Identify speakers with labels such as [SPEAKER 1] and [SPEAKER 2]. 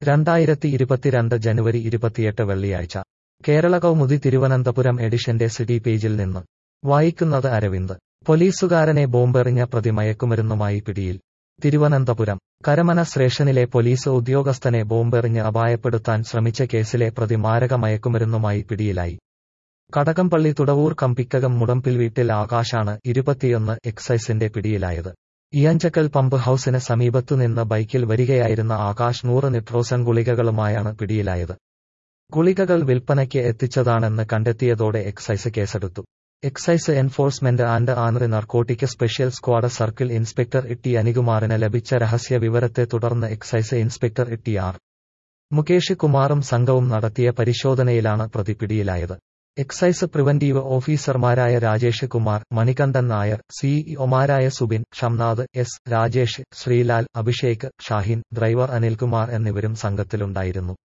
[SPEAKER 1] രണ്ടായിരത്തി ഇരുപത്തിരണ്ട് ജനുവരി ഇരുപത്തിയെട്ട് വെള്ളിയാഴ്ച കേരള കൗമുദി തിരുവനന്തപുരം എഡിഷന്റെ സിറ്റി പേജിൽ നിന്ന് വായിക്കുന്നത് അരവിന്ദ് പോലീസുകാരനെ ബോംബെറിഞ്ഞ പ്രതി മയക്കുമരുന്നുമായി പിടിയിൽ തിരുവനന്തപുരം കരമന സ്റ്റേഷനിലെ പോലീസ് ഉദ്യോഗസ്ഥനെ ബോംബെറിഞ്ഞ് അപായപ്പെടുത്താൻ ശ്രമിച്ച കേസിലെ പ്രതി മാരക മയക്കുമരുന്നുമായി പിടിയിലായി കടകംപള്ളി തുടവൂർ കമ്പിക്കകം മുടമ്പിൽ വീട്ടിൽ ആകാശാണ് ഇരുപത്തിയൊന്ന് എക്സൈസിന്റെ പിടിയിലായത് ഇയഞ്ചക്കൽ പമ്പ് ഹൌസിന് സമീപത്തുനിന്ന് ബൈക്കിൽ വരികയായിരുന്ന ആകാശ് നൂറ് നിട്രോസൻ ഗുളികകളുമായാണ് പിടിയിലായത് ഗുളികകൾ വിൽപ്പനയ്ക്ക് എത്തിച്ചതാണെന്ന് കണ്ടെത്തിയതോടെ എക്സൈസ് കേസെടുത്തു excise enforcement and anti narcotic special squad circle inspector Itty അനികുമാറിന് ലഭിച്ച രഹസ്യ വിവരത്തെ തുടർന്ന് excise inspector Itty R Mukesh കുമാറും സംഘവും നടത്തിയ പരിശോധനയിലാണ് പ്രതി പിടിയിലായത് എക്സൈസ് പ്രിവന്റീവ് ഓഫീസർമാരായ രാജേഷ് കുമാർ മണികണ്ഠൻ നായർ സിഇഒമാരായ സുബിൻ ഷംനാഥ് എസ് രാജേഷ് ശ്രീലാൽ അഭിഷേക് ഷാഹിൻ ഡ്രൈവർ അനിൽകുമാർ എന്നിവരും സംഘത്തിലുണ്ടായിരുന്നു